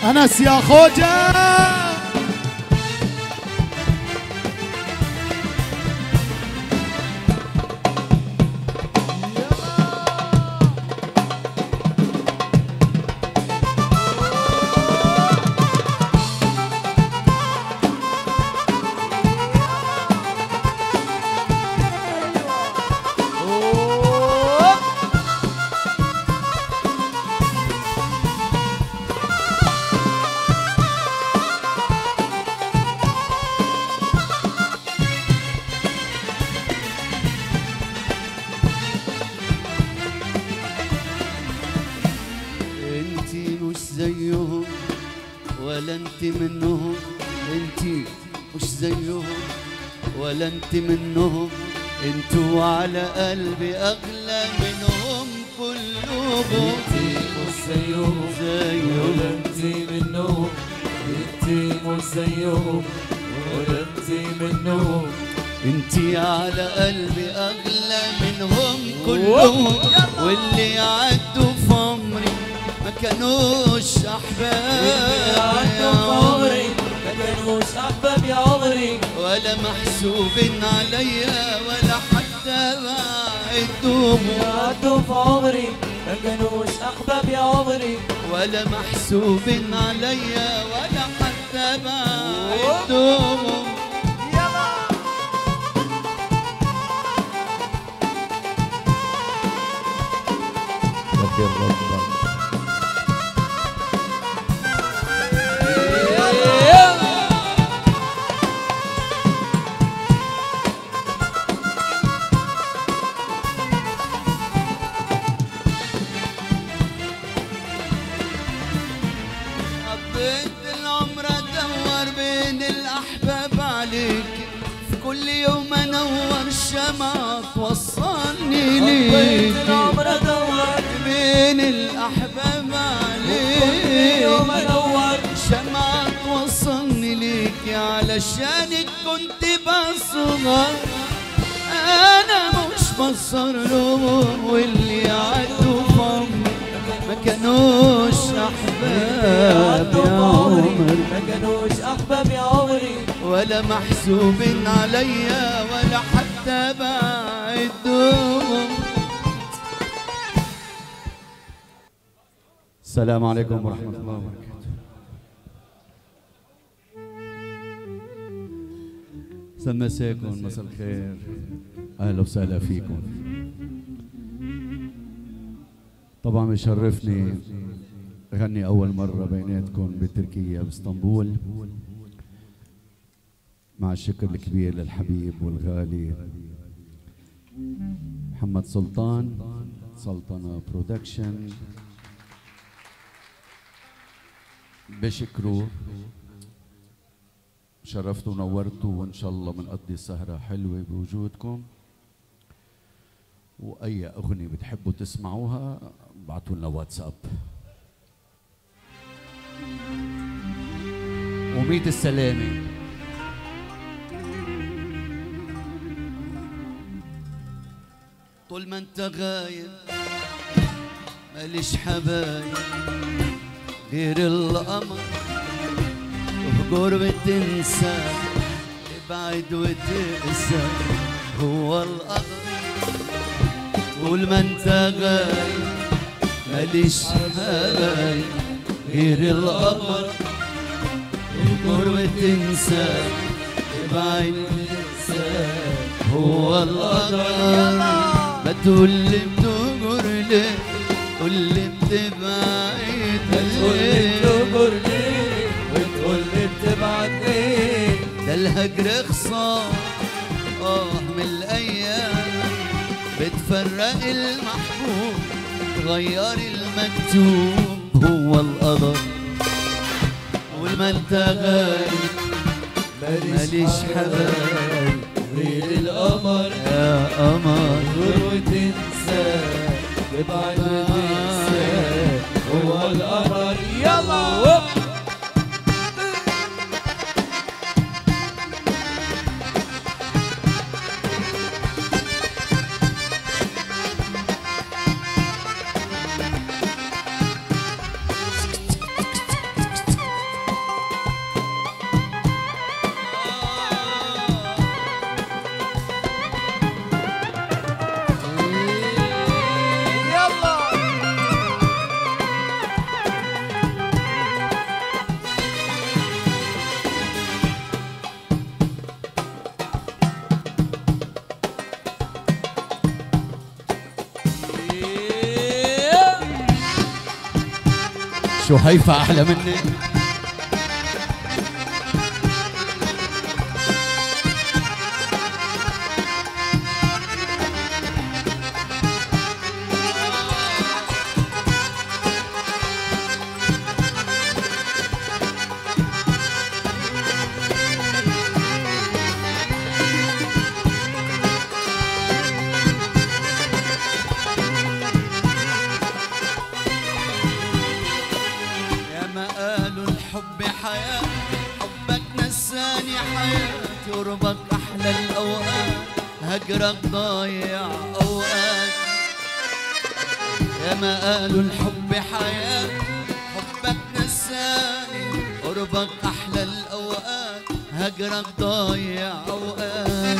انس يا خوجه انتي مش زيهم ولا انت منهم انتي مش زيهم ولا انت منهم انتوا على قلبي اغلى منهم كلهم انتي مش زيهم زيهم ولا انتي منهم انتي مش زيهم ولا انتي منهم انتي على قلبي اغلى منهم كلهم واللي عدوا في عمري ما كانوش احباب عدوا في عمري ما كانوش احباب يا عمري ولا محسوبين عليا ولا حتى بعدهم عدوا في عمري ما كانوش احباب يا عمري ولا محسوبين عليا ولا حتى بعدهم حبيت العمر ادور بين الاحباب عليك في كل يوم انور شمعة توصلني قضيت ليك العمر ادور بين الاحباب كل يوم عليك ادور شمعة توصلني ليك علشانك كنت بصغر انا مش بصر لهم واللي عدوا في عمري ما كانوش احباب عدوا يا في عمري عمر ما كانوش احباب يا عمري ولا محسوبين عليا ولا حتى بعدهم السلام عليكم ورحمة الله وبركاته مساكم مساء الخير اهلا وسهلا فيكم طبعا بشرفني غني اول مره بيناتكم بتركيا باسطنبول مع الشكر الكبير للحبيب والغالي محمد سلطان سلطنة برودكشن بشكره شرفتوا ونورتوا وان شاء الله بنقضي سهرة حلوة بوجودكم واي اغنية بتحبوا تسمعوها ابعتوا لنا واتساب وميت السلامة طول ما انت غايب ماليش حبايب غير القمر وبقرب تنسى ابعد وتقسى هو القدر طول ما انت غايب ماليش حبايب غير القمر وبقرب تنسى ابعد وتقسى هو القدر ما تقول لي بتجر ليه قول لي بتبعد تقول لي ليه بتجر ليه وتقول لي بتبعد ليه ده الهجر خصام اه من الايام بتفرق المحبوب غير المكتوب هو القدر طول ما انت غايب ماليش حبايب غير القمر يا قمر تدور وتنسى تبعد وتنسى هو القمر يلا شو هيفا احلى مني يا ما قالوا الحب حياة حبك نساني حياتي قربك أحلى الأوقات هجرك ضايع أوقات يا ما قالوا الحب حياة حبك نساني قربك أحلى الأوقات هجرك ضايع أوقات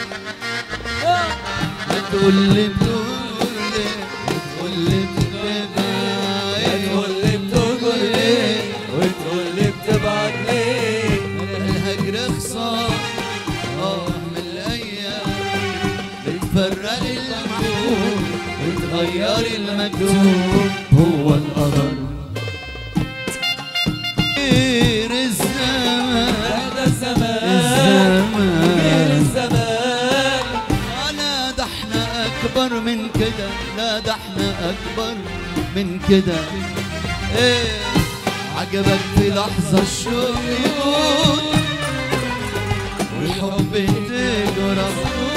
بتقول لي بتقول لي بتقول لي بتبعد تقول لي بتقول لي وتقول لي بتبعد ليه الهجر خسار اه من الايام بتفرق المحبوب بتغير المكتوب هو القدر غير الزمان هذا الزمان غير الزمان الزمان لا ده احنا اكبر من كده لا ده احنا اكبر من كده ايه عجبك في لحظة الشوق يموت والحب تجرى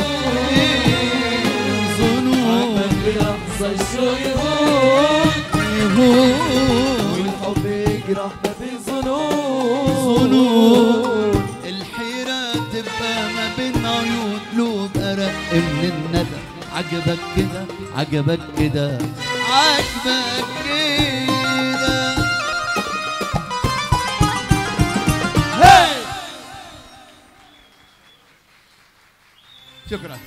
ظنون عمك بلحظة الشوق يهون يهون والحب يجرح ما بين ظنون ظنون الحيرة تبقى ما بين عيون قلوب أرق من الندى عجبك كده عجبك كده عجبك كده شكرا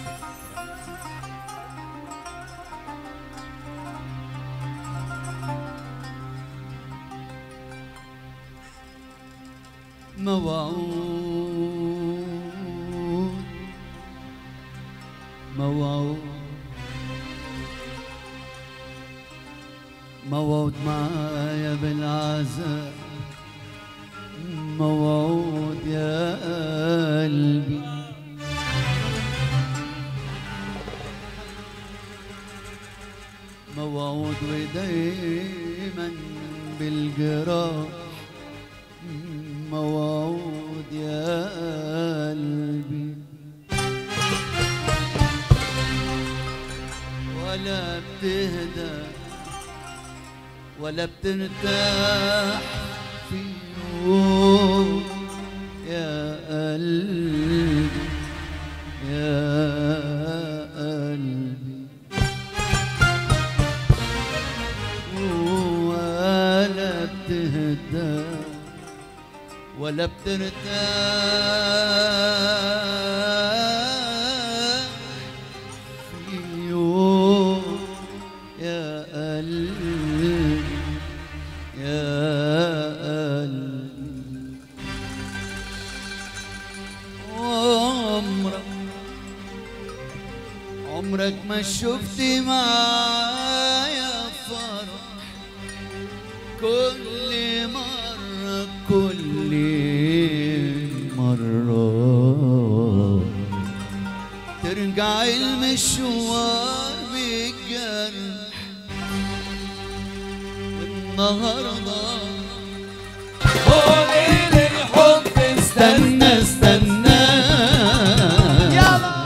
موعود موعود موعود معايا بالعذاب موعود يا قلبي موعود ودايما بالجراح موعود يا قلبي ولا بتهدى ولا بترتاح في يوم يا قلبي يا قلبي ولا بتهدى ولا بترتاح في يوم يا قلبي يا قلبي عمرك عمرك ما شفت معايا فرح كل مرة كل مرة ترجع المشوار بالجرح والنهارده قولي لي الحب استنى استنى استنى يلا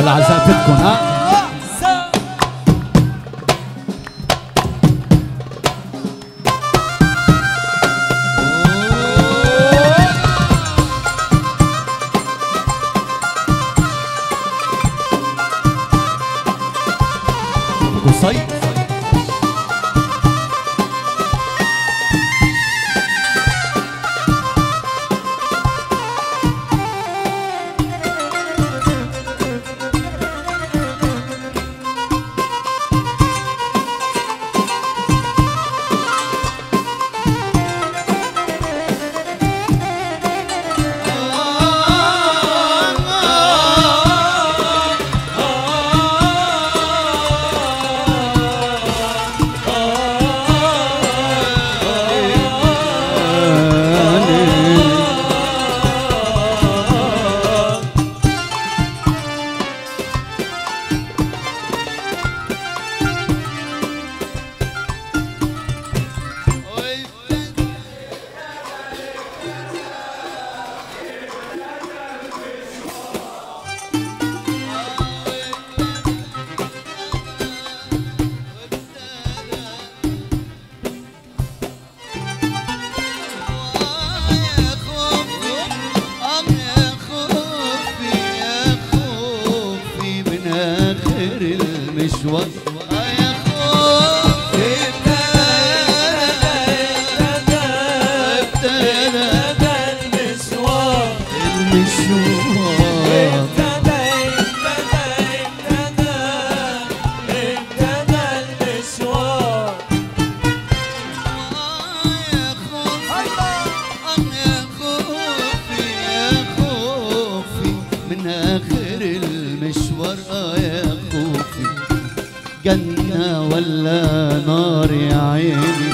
على عزافتكم ها قصي المشوار يا خوفي ابتدى المشوار المشوار ابتدى ابتدى ابتدى ابتدى المشوار يا خوفي يا خوفي يا خوفي من آخر المشوار آه يا خوفي جنة ولا نار يا عيني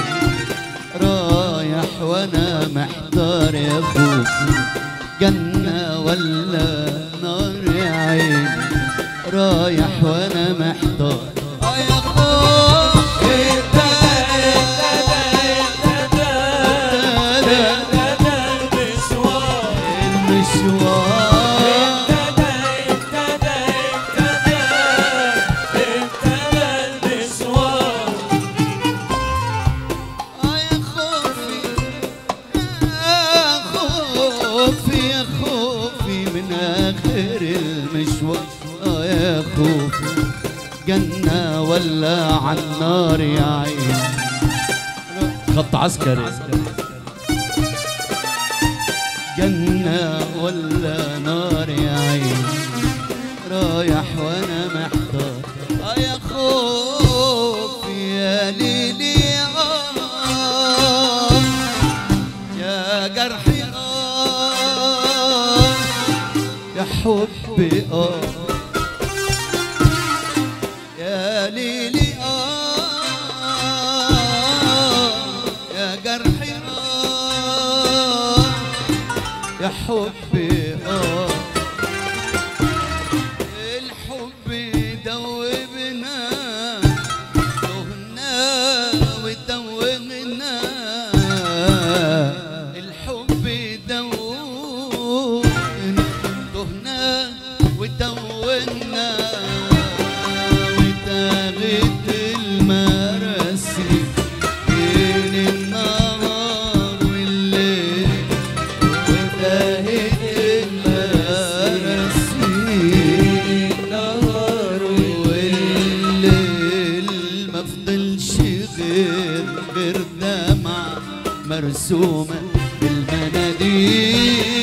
رايح وانا محتار يا خوفي جنة ولا نار يا عيني رايح وانا محتار آه يا خوفي ابتدى ابتدى ابتدى المشوار المشوار ابتدى ابتدى ابتدى ابتدى المشوار آه يا خوفي يا خوفي يا خوفي من آخر المشوار آه يا خوفي جنة ولا عالنار يا عين خط عسكري جنة ولا نار يا عين رايح وانا محتار آه يا خوفي يا ليلي آه يا جرحي آه يا حبي آه يا ليلي آه يا جرحي آه يا حبي آه الحب دوبنا تهنا ودوبنا الحب دوبنا تهنا ودوبنا وتاغت المراسي بين النهار والليل وتاهت المراسي النهار والليل ما فضلش غير غير دمعة مرسومة بالمناديل